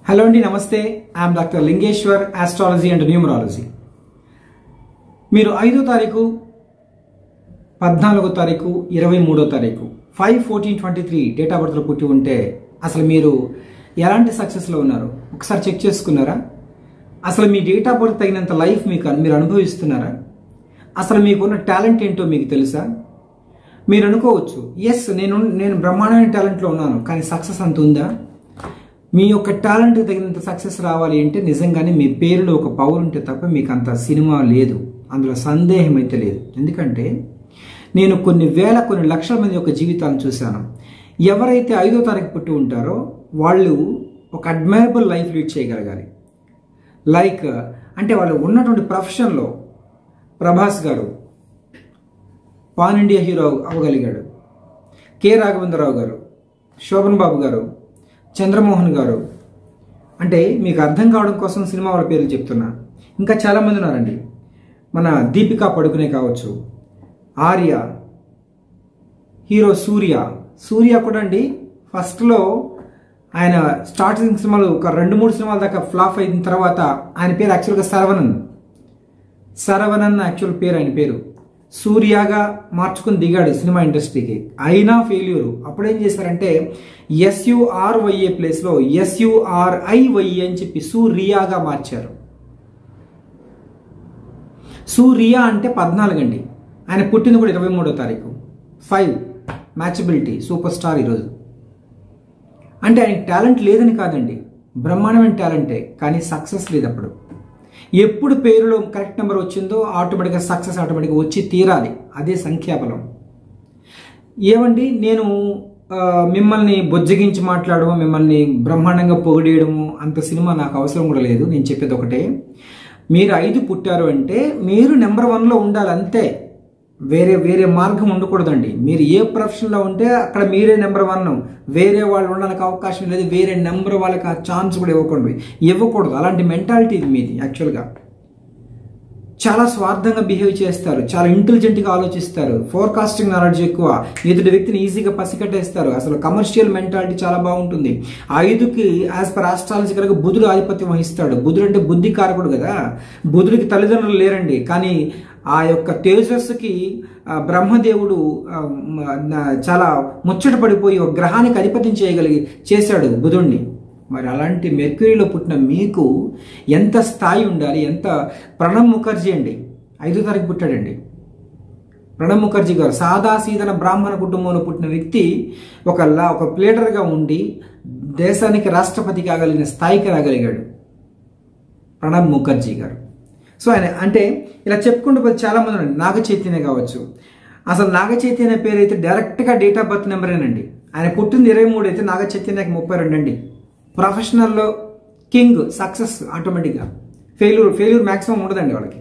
hello అండి నమస్తే I'm doctor Lingeshwar astrology and numerology మీరు ఐదో తారీఖు పద్నాలుగో తారీఖు ఇరవై మూడో తారీఖు five fourteen twenty three date of బర్త్లో పుట్టి ఉంటే అసలు మీరు ఎలాంటి సక్సెస్లో ఉన్నారు ఒకసారి చెక్ చేసుకున్నారా అసలు మీ డేట్ ఆఫ్ బర్త్ తగినంత లైఫ్ మీకు మీరు అనుభవిస్తున్నారా అసలు మీకున్న టాలెంట్ ఏంటో మీకు తెలుసా మీరు అనుకోవచ్చు ఎస్ నేను నేను బ్రహ్మాండమైన టాలెంట్లో ఉన్నాను కానీ సక్సెస్ అంత ఉందా మీ యొక్క టాలెంట్ తగినంత సక్సెస్ రావాలి అంటే నిజంగానే మీ పేరులో ఒక పవర్ ఉంటే తప్ప మీకు అంత సినిమా లేదు అందులో సందేహం అయితే లేదు ఎందుకంటే నేను కొన్ని వేల కొన్ని లక్షల మంది యొక్క జీవితాలను చూశాను ఎవరైతే ఐదో తారీఖు పుట్టి ఉంటారో వాళ్ళు ఒక అడ్మైరబుల్ లైఫ్ లీడ్ చేయగలగాలి లైక్ అంటే వాళ్ళు ఉన్నటువంటి ప్రొఫెషన్లో ప్రభాస్ గారు pan India hero అవ్వగలిగాడు K Raghavendra Rao గారు శోభన్ బాబు గారు చంద్రమోహన్ గారు అంటే మీకు అర్థం కావడం కోసం సినిమా వాళ్ళ పేర్లు చెప్తున్నా ఇంకా చాలామంది ఉన్నారండి మన దీపికా పడుకునే కావచ్చు ఆర్య హీరో సూర్య సూర్య కూడా అండి ఫస్ట్లో ఆయన స్టార్టింగ్ సినిమాలు ఒక రెండు మూడు సినిమాల దాకా ఫ్లాప్ అయిన తర్వాత ఆయన పేరు యాక్చువల్గా సరవణన్ సరవణన్ యాక్చువల్ పేరు ఆయన పేరు సూర్యగా మార్చుకుని దిగాడు సినిమా ఇండస్ట్రీకి అయినా ఫెయిల్యూర్ అప్పుడు ఏం చేశారంటే ఎస్యుఆర్వైఏ ప్లేస్లో ఎస్యుఆర్ఐవైఏ అని చెప్పి సూర్యాగా మార్చారు సూర్య అంటే పద్నాలుగు అండి ఆయన పుట్టింది కూడా ఇరవై మూడో తారీఖు ఫైవ్ మ్యాచబిలిటీ సూపర్ స్టార్ ఈరోజు అంటే ఆయన టాలెంట్ లేదని కాదండి బ్రహ్మాండమైన టాలెంటే కానీ సక్సెస్ లేదు అప్పుడు ఎప్పుడు పేరులో కరెక్ట్ నెంబర్ వచ్చిందో ఆటోమేటిక్గా సక్సెస్ ఆటోమేటిక్గా వచ్చి తీరాలి అదే సంఖ్యాబలం ఏమండి నేను ఆ, మిమ్మల్ని బొజ్జగించి మాట్లాడము మిమ్మల్ని బ్రహ్మాండంగా పొగిడేయడము అంత సినిమా నాకు అవసరం కూడా లేదు నేను చెప్పేది ఒకటే మీరు ఐదు పుట్టారు అంటే మీరు నెంబర్ వన్లో ఉండాలి అంతే వేరే వేరే మార్గం ఉండకూడదండి మీరు ఏ ప్రొఫెషన్లో ఉంటే అక్కడ మీరే నెంబర్ వన్ వేరే వాళ్ళు ఉండడానికి అవకాశం లేదు వేరే నెంబర్ వాళ్ళకి ఆ ఛాన్స్ కూడా ఇవ్వకూడదు ఇవ్వకూడదు అలాంటి మెంటాలిటీ ఇది మీది యాక్చువల్గా చాలా స్వార్థంగా బిహేవ్ చేస్తారు చాలా ఇంటెలిజెంట్గా ఆలోచిస్తారు ఫోర్కాస్టింగ్ నాలెడ్జ్ ఎక్కువ ఎదుటి వ్యక్తిని ఈజీగా పసికట్టేస్తారు అసలు కమర్షియల్ మెంటాలిటీ చాలా బాగుంటుంది ఐదుకి యాజ్ పర్ ఆస్ట్రాలజీ కనుక బుధుడు ఆధిపత్యం వహిస్తాడు బుధుడు అంటే బుద్ధి కారకుడు కదా బుధుడికి తల్లిదండ్రులు లేరండి కానీ ఆ యొక్క తేజస్సుకి ఆ, బ్రహ్మదేవుడు ఆ, మ- నా- చాలా ముచ్చట పడిపోయి ఒక గ్రహానికి అధిపత్యం చేయగలిగి చేశాడు బుధుణ్ణి మరి అలాంటి మెర్క్యూరీలో పుట్టిన మీకు ఎంత స్థాయి ఉండాలి ఎంత ప్రణబ్ ముఖర్జీ అండి ఐదో తారీఖు పుట్టాడండి ప్రణబ్ ముఖర్జీ గారు సాదాసీదన బ్రాహ్మణ కుటుంబంలో పుట్టిన వ్యక్తి ఒక లా ఒక ప్లేడర్గా ఉండి దేశానికి రాష్ట్రపతి కాగలిగిన స్థాయికి రాగలిగాడు ప్రణబ్ ముఖర్జీ గారు సో ఆయన అంటే ఇలా చెప్పుకుంటూ పోతే చాలా మంది ఉన్నారు నాగ చైతన్య కావచ్చు అసలు నాగ చైతన్య పేరు అయితే డైరెక్ట్గా డేట్ ఆఫ్ బర్త్ నెంబరేనండి ఆయన పుట్టింది ఇరవై మూడు అయితే నాగ చైతన్యకి ముప్పై రెండు అండి ప్రొఫెషనల్లో కింగ్ సక్సెస్ ఆటోమేటిక్గా ఫెయిల్యూర్ ఫెయిల్యూర్ మ్యాక్సిమం ఉండదండి వాళ్ళకి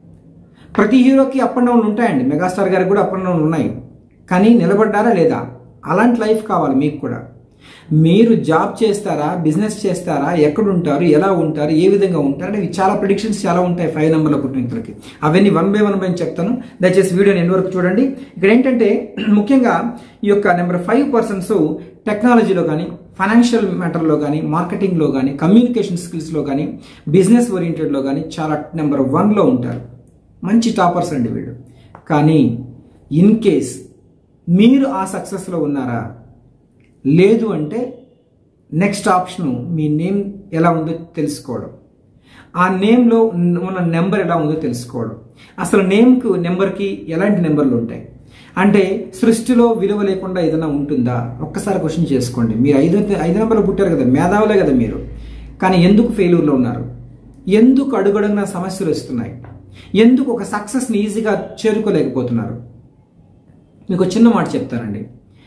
ప్రతి హీరోకి అప్ అండ్ డౌన్ ఉంటాయండి మెగాస్టార్ గారికి కూడా అప్ అండ్ డౌన్ ఉన్నాయి కానీ నిలబడ్డారా లేదా అలాంటి లైఫ్ కావాలి మీకు కూడా మీరు జాబ్ చేస్తారా బిజినెస్ చేస్తారా ఎక్కడ ఉంటారు ఎలా ఉంటారు ఏ విధంగా ఉంటారు అనేవి చాలా ప్రిడిక్షన్స్ చాలా ఉంటాయి ఫైవ్ నెంబర్లో పుట్టిన వ్యక్తులకి అవన్నీ వన్ బై వన్ బై చెప్తాను దయచేసి వీడియోని ఎన్ని వరకు చూడండి ఇక్కడ ఏంటంటే ముఖ్యంగా ఈ యొక్క నెంబర్ ఫైవ్ పర్సన్స్ టెక్నాలజీలో కానీ ఫైనాన్షియల్ మ్యాటర్లో కానీ మార్కెటింగ్లో కానీ కమ్యూనికేషన్ స్కిల్స్లో కానీ బిజినెస్ ఓరియంటెడ్లో కానీ చాలా నెంబర్ వన్లో ఉంటారు మంచి టాపర్స్ అండి వీళ్ళు కానీ ఇన్ కేస్ మీరు ఆ సక్సెస్లో ఉన్నారా లేదు అంటే నెక్స్ట్ ఆప్షన్ మీ నేమ్ ఎలా ఉందో తెలుసుకోవడం ఆ నేమ్లో ఉన్న నెంబర్ ఎలా ఉందో తెలుసుకోవడం అసలు నేమ్కు నెంబర్కి ఎలాంటి నెంబర్లు ఉంటాయి అంటే సృష్టిలో విలువ లేకుండా ఏదైనా ఉంటుందా ఒక్కసారి క్వశ్చన్ చేసుకోండి మీరు ఐదు ఐదు నెంబర్లు పుట్టారు కదా మేధావులే కదా మీరు కానీ ఎందుకు ఫెయిల్యూర్లో ఉన్నారు ఎందుకు అడుగడుగున సమస్యలు వస్తున్నాయి ఎందుకు ఒక సక్సెస్ని ఈజీగా చేరుకోలేకపోతున్నారు మీకు ఒక చిన్న మాట చెప్తానండి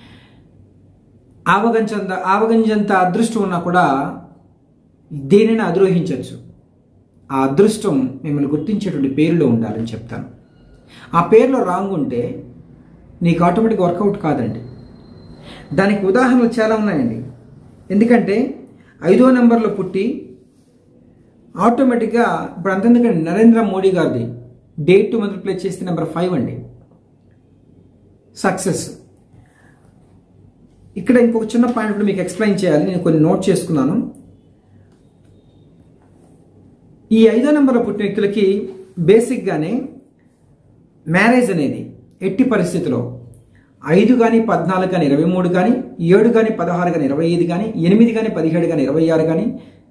ఆవగంచంత ఆవగంజంత అదృష్టం ఉన్నా కూడా దేనిని అద్రోహించవచ్చు ఆ అదృష్టం మిమ్మల్ని గుర్తించేటువంటి పేరులో ఉండాలని చెప్తాను ఆ పేరులో రాంగ్ ఉంటే నీకు ఆటోమేటిక్ వర్కౌట్ కాదండి దానికి ఉదాహరణలు చాలా ఉన్నాయండి ఎందుకంటే ఐదో నెంబర్లో పుట్టి ఆటోమేటిక్గా ఇప్పుడు అంతెందుకండి నరేంద్ర మోడీ గారిది డేట్ టు మొదలు ప్లే చేస్తే నెంబర్ ఫైవ్ అండి సక్సెస్ ఇక్కడ ఇంకొక చిన్న పాయింట్ కూడా మీకు ఎక్స్ప్లెయిన్ చేయాలి నేను కొన్ని నోట్ చేసుకున్నాను ఈ ఐదో నెంబర్లో పుట్టిన వ్యక్తులకి బేసిక్గానే మ్యారేజ్ అనేది ఎట్టి పరిస్థితిలో ఐదు కానీ పద్నాలుగు కానీ ఇరవై మూడు కానీ ఏడు కానీ పదహారు కానీ ఇరవై ఐదు కానీ ఎనిమిది కానీ పదిహేడు కానీ ఇరవై ఆరు కానీ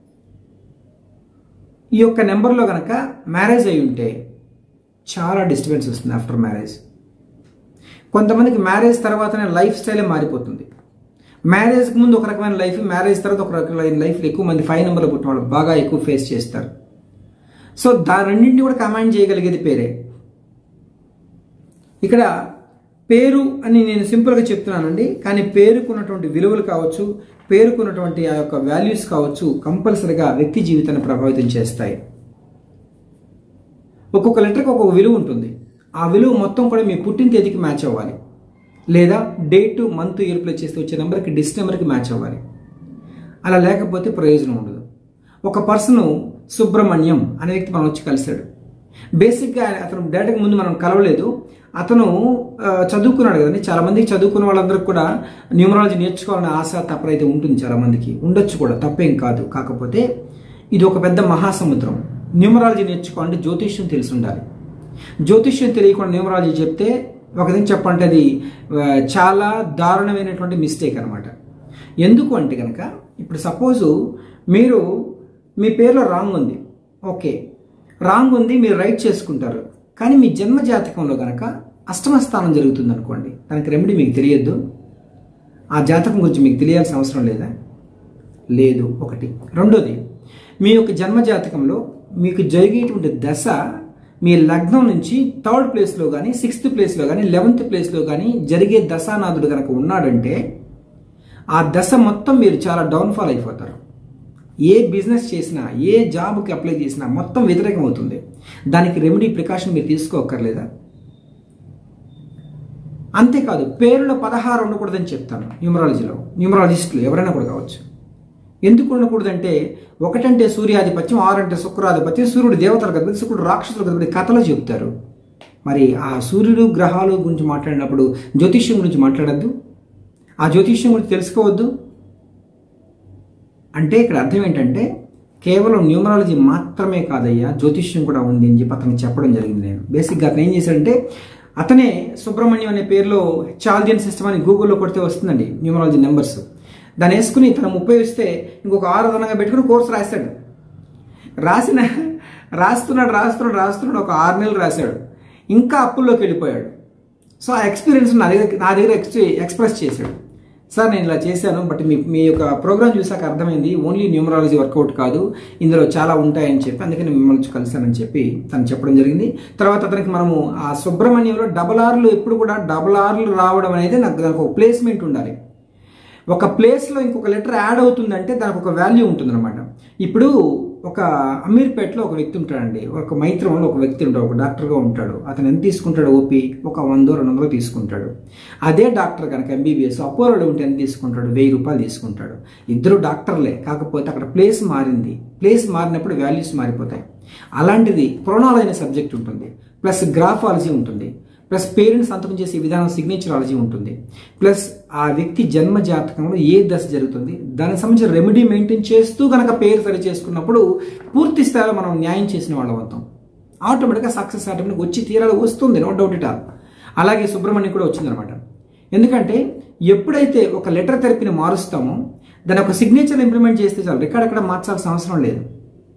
ఈ యొక్క నెంబర్లో కనుక మ్యారేజ్ అయి ఉంటే చాలా డిస్టర్బెన్స్ వస్తుంది ఆఫ్టర్ మ్యారేజ్ కొంతమందికి మ్యారేజ్ తర్వాతనే లైఫ్ స్టైలే మారిపోతుంది మ్యారేజ్కి ముందు ఒక రకమైన లైఫ్ మ్యారేజ్ తర్వాత ఒక రకమైన లైఫ్లో ఎక్కువ మంది ఫైవ్ నెంబర్లో పుట్టిన వాళ్ళు బాగా ఎక్కువ ఫేస్ చేస్తారు సో దాని రెండింటిని కూడా కమాండ్ చేయగలిగేది పేరే ఇక్కడ పేరు అని నేను సింపుల్గా చెప్తున్నానండి కానీ పేరుకున్నటువంటి విలువలు కావచ్చు పేరుకున్నటువంటి ఆ యొక్క వాల్యూస్ కావచ్చు కంపల్సరిగా వ్యక్తి జీవితాన్ని ప్రభావితం చేస్తాయి ఒక్కొక్క లెటర్కి ఒక్కొక్క విలువ ఉంటుంది ఆ విలువ మొత్తం కూడా మీ పుట్టిన తేదీకి మ్యాచ్ అవ్వాలి లేదా డేట్ మంత్ ఇయర్ ప్లే చేస్తే వచ్చే నెంబర్కి డిస్ నెంబర్కి మ్యాచ్ అవ్వాలి అలా లేకపోతే ప్రయోజనం ఉండదు ఒక పర్సన్ సుబ్రహ్మణ్యం అనే వ్యక్తి మనం వచ్చి కలిశాడు బేసిక్గా అతను డైరెక్ట్గా ముందు మనం కలవలేదు అతను ఆ, చదువుకున్నాడు కదండి చాలా మందికి చదువుకున్న వాళ్ళందరికీ కూడా న్యూమరాలజీ నేర్చుకోవాలనే ఆశ తప్పరైతే ఉంటుంది చాలా మందికి ఉండొచ్చు కూడా తప్పేం కాదు కాకపోతే ఇది ఒక పెద్ద మహాసముద్రం న్యూమరాలజీ నేర్చుకోవాలంటే జ్యోతిష్యం తెలిసి ఉండాలి జ్యోతిష్యం తెలియకుండా న్యూమరాలజీ చెప్తే ఒక విధంగా చెప్పంటే అది ఆ, చాలా దారుణమైనటువంటి మిస్టేక్ అనమాట ఎందుకు అంటే కనుక ఇప్పుడు సపోజు మీరు మీ పేరులో రాంగ్ ఉంది ఓకే రాంగ్ ఉంది మీరు రైట్ చేసుకుంటారు కానీ మీ జన్మ జాతకంలో కనుక అష్టమ స్థానం జరుగుతుంది అనుకోండి దానికి రెమెడీ మీకు తెలియద్దు ఆ జాతకం గురించి మీకు తెలియాల్సిన అవసరం లేదా లేదు ఒకటి రెండోది మీ యొక్క జన్మ జాతకంలో మీకు జరిగేటువంటి దశ మీ లగ్నం నుంచి థర్డ్ ప్లేస్లో కానీ సిక్స్త్ ప్లేస్లో కానీ లెవెన్త్ ప్లేస్లో కానీ జరిగే దశానాథుడు కనుక ఉన్నాడంటే ఆ దశ మొత్తం మీరు చాలా డౌన్ఫాల్ అయిపోతారు ఏ బిజినెస్ చేసినా ఏ జాబ్కి అప్లై చేసినా మొత్తం వ్యతిరేకం అవుతుంది దానికి రెమెడీ ప్రికాషన్ మీరు తీసుకోక్కర్లేదా అంతేకాదు పేరులో పదహారు ఉండకూడదని చెప్తాను న్యూమరాలజీలో న్యూమరాలజిస్టులు ఎవరైనా కూడా కావచ్చు ఎందుకు ఉండకూడదంటే ఒకటంటే సూర్యాధిపత్యం ఆరంటే శుక్రాధిపత్యం సూర్యుడు దేవతలకు అధిపతి శుక్రుడు రాక్షసులకు అధిపతి కథలో చెబుతారు మరి ఆ సూర్యుడు గ్రహాలు గురించి మాట్లాడినప్పుడు జ్యోతిష్యం గురించి మాట్లాడద్దు ఆ జ్యోతిష్యం గురించి తెలుసుకోవద్దు అంటే ఇక్కడ అర్థం ఏంటంటే కేవలం న్యూమరాలజీ మాత్రమే కాదయ్యా జ్యోతిష్యం కూడా ఉంది అని చెప్పి అతనికి చెప్పడం జరిగింది నేను బేసిక్గా అతను ఏం చేశాడంటే అతనే సుబ్రహ్మణ్యం అనే పేరులో చాల్దియన్ సిస్టమ్ అని గూగుల్లో కొడితే వస్తుందండి న్యూమరాలజీ నెంబర్స్ దాన్ని వేసుకుని తను ముప్పై వస్తే ఇంకొక ఆరు అదనంగా పెట్టుకుని కోర్సు రాశాడు రాసిన రాస్తున్నాడు రాస్తున్నాడు రాస్తున్నాడు ఒక ఆరు నెలలు రాశాడు ఇంకా అప్పుల్లోకి వెళ్ళిపోయాడు సో ఆ ఎక్స్పీరియన్స్ నా దగ్గర నా దగ్గర ఎక్స్ ఎక్స్ప్రెస్ చేశాడు సార్ నేను ఇలా చేశాను బట్ మీ మీ యొక్క ప్రోగ్రామ్ చూసాక అర్థమైంది ఓన్లీ న్యూమరాలజీ వర్కౌట్ కాదు ఇందులో చాలా ఉంటాయని చెప్పి అందుకని మిమ్మల్ని వచ్చి కలిశానని చెప్పి తను చెప్పడం జరిగింది తర్వాత అతనికి మనము ఆ సుబ్రహ్మణ్యంలో డబల్ ఆర్లు ఎప్పుడు కూడా డబల్ ఆర్లు రావడం అనేది నాకు దానికి ఒక ప్లేస్మెంట్ ఉండాలి ఒక ప్లేస్లో ఇంకొక లెటర్ యాడ్ అవుతుందంటే దానికి ఒక వాల్యూ ఉంటుందన్నమాట ఇప్పుడు ఒక అమీర్పేటలో ఒక వ్యక్తి ఉంటాడండి ఒక మైత్రంలో ఒక వ్యక్తి ఉంటాడు ఒక డాక్టర్గా ఉంటాడు అతను ఎంత తీసుకుంటాడు ఓపీ ఒక వందో రెండు వందలు తీసుకుంటాడు అదే డాక్టర్ కనుక ఎంబీబీఎస్ అపోలోలో ఉంటే ఎంత తీసుకుంటాడు వెయ్యి రూపాయలు తీసుకుంటాడు ఇద్దరు డాక్టర్లే కాకపోతే అక్కడ ప్లేస్ మారింది ప్లేస్ మారినప్పుడు వాల్యూస్ మారిపోతాయి అలాంటిది ప్రొనాలజీ అనే సబ్జెక్ట్ ఉంటుంది ప్లస్ గ్రాఫాలజీ ఉంటుంది ప్లస్ పేరెంట్స్ సంతకం చేసే విధానం సిగ్నేచరాలజీ ఉంటుంది ప్లస్ ఆ వ్యక్తి జన్మ జాతకంలో ఏ దశ జరుగుతుంది దానికి సంబంధించిన రెమెడీ మెయింటైన్ చేస్తూ కనుక పేరు సరి చేసుకున్నప్పుడు పూర్తి స్థాయిలో మనం న్యాయం చేసిన వాళ్ళం అవుతాం ఆటోమేటిక్గా సక్సెస్ ఆటోమేటిక్ వచ్చి తీరాలి వస్తుంది నో డౌట్ ఇట్ ఆల్ అలాగే సుబ్రహ్మణ్యం కూడా వచ్చిందనమాట ఎందుకంటే ఎప్పుడైతే ఒక లెటర్ థెరపీని మారుస్తామో దాని ఒక సిగ్నేచర్ ఇంప్లిమెంట్ చేస్తే చాలు రికార్డ్ అక్కడ మార్చాల్సిన అవసరం లేదు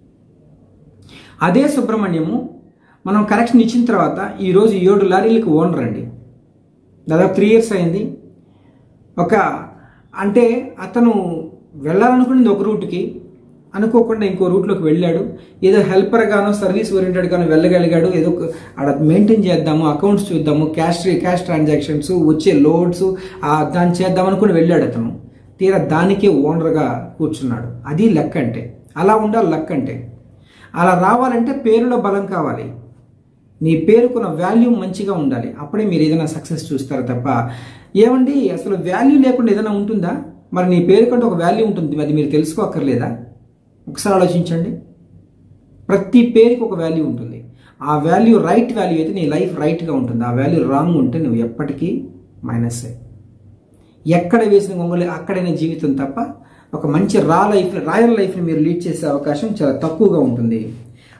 అదే సుబ్రహ్మణ్యము మనం కరెక్షన్ ఇచ్చిన తర్వాత ఈరోజు ఏడు లారీలకు ఓనర్ అండి దాదాపు త్రీ ఇయర్స్ అయింది ఒక అంటే అతను వెళ్ళాలనుకున్నది ఒక రూట్కి అనుకోకుండా ఇంకో రూట్లోకి వెళ్ళాడు ఏదో హెల్పర్ గానో సర్వీస్ ఓరియంటెడ్ గానో వెళ్ళగలిగాడు ఏదో ఒక ఆడ మెయింటైన్ చేద్దాము అకౌంట్స్ చూద్దాము క్యాష్ క్యాష్ ట్రాన్సాక్షన్స్ వచ్చే లోడ్స్ దాన్ని చేద్దాం అనుకుని వెళ్ళాడు అతను తీరా దానికే ఓనర్గా కూర్చున్నాడు అది లెక్క అంటే అలా ఉండాలి లెక్క అంటే అలా రావాలంటే పేరులో బలం కావాలి నీ పేరుకున్న వాల్యూ మంచిగా ఉండాలి అప్పుడే మీరు ఏదైనా సక్సెస్ చూస్తారు తప్ప ఏమండి అసలు వాల్యూ లేకుండా ఏదైనా ఉంటుందా మరి నీ పేరు కంటే ఒక వాల్యూ ఉంటుంది అది మీరు తెలుసుకోక్కర్లేదా ఒకసారి ఆలోచించండి ప్రతి పేరుకి ఒక వాల్యూ ఉంటుంది ఆ వాల్యూ రైట్ వాల్యూ అయితే నీ లైఫ్ రైట్గా ఉంటుంది ఆ వాల్యూ రాంగ్ ఉంటే నువ్వు ఎప్పటికీ మైనస్సే ఎక్కడ వేసిన గొంగలి అక్కడైన జీవితం తప్ప ఒక మంచి రా లైఫ్ రాయల్ లైఫ్ని మీరు లీడ్ చేసే అవకాశం చాలా తక్కువగా ఉంటుంది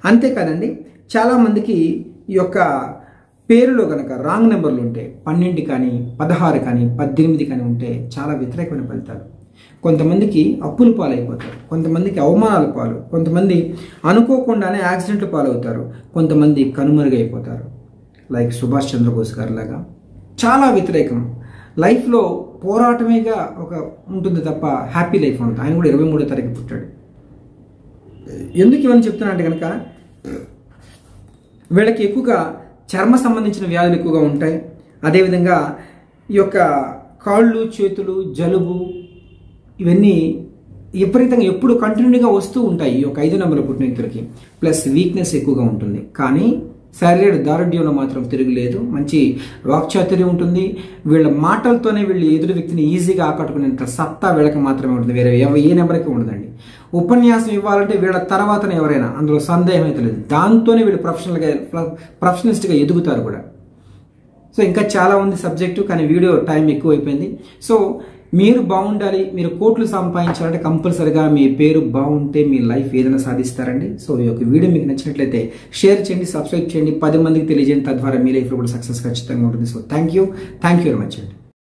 అంతేకాదండి చాలామందికి ఈ యొక్క పేరులో కనుక రాంగ్ నెంబర్లు ఉంటే పన్నెండు కానీ పదహారు కానీ పద్దెనిమిది కానీ ఉంటే చాలా వ్యతిరేకమైన ఫలితాలు కొంతమందికి అప్పుల పాలైపోతారు కొంతమందికి అవమానాల పాలు కొంతమంది అనుకోకుండానే యాక్సిడెంట్లు పాలవుతారు కొంతమంది కనుమరుగైపోతారు లైక్ సుభాష్ చంద్రబోస్ గారి లాగా చాలా వ్యతిరేకం లైఫ్లో పోరాటమేగా ఒక ఉంటుంది తప్ప హ్యాపీ లైఫ్ ఉంటుంది ఆయన కూడా ఇరవై మూడో తారీఖు పుట్టాడు ఎందుకు ఇవన్నీ చెప్తున్నా అంటే కనుక వీళ్ళకి ఎక్కువగా చర్మ సంబంధించిన వ్యాధులు ఎక్కువగా ఉంటాయి అదేవిధంగా ఈ యొక్క కాళ్ళు చేతులు జలుబు ఇవన్నీ విపరీతంగా ఎప్పుడు కంటిన్యూగా వస్తూ ఉంటాయి ఈ యొక్క ఐదు నెంబర్ల పుట్టిన వ్యక్తులకి ప్లస్ వీక్నెస్ ఎక్కువగా ఉంటుంది కానీ శారీరక దారుఢ్యంలో మాత్రం తిరుగులేదు మంచి వాక్చాతుర్యం ఉంటుంది వీళ్ళ మాటలతోనే వీళ్ళు ఎదురు వ్యక్తిని ఈజీగా ఆకట్టుకునేంత సత్తా వీళ్ళకి మాత్రమే ఉంటుంది వేరే ఎవ- ఏ నెంబర్కి ఉండదండి ఉపన్యాసం ఇవ్వాలంటే వీళ్ళ తర్వాతనే ఎవరైనా అందులో సందేహం అయితే లేదు దాంతోనే వీళ్ళు ప్రొఫెషనల్గా ప్రొఫెషనలిస్ట్గా ఎదుగుతారు కూడా సో ఇంకా చాలా ఉంది సబ్జెక్టు కానీ వీడియో టైం ఎక్కువ అయిపోయింది సో మీరు బాగుండాలి మీరు కోట్లు సంపాదించాలంటే కంపల్సరిగా మీ పేరు బాగుంటే మీ లైఫ్ ఏదైనా సాధిస్తారండి సో ఈ యొక్క వీడియో మీకు నచ్చినట్లయితే షేర్ చేయండి సబ్స్క్రైబ్ చేయండి పది మందికి తెలియజేయండి తద్వారా మీ లైఫ్లో కూడా సక్సెస్ ఖచ్చితంగా ఉంటుంది so thank you thank you very much అండి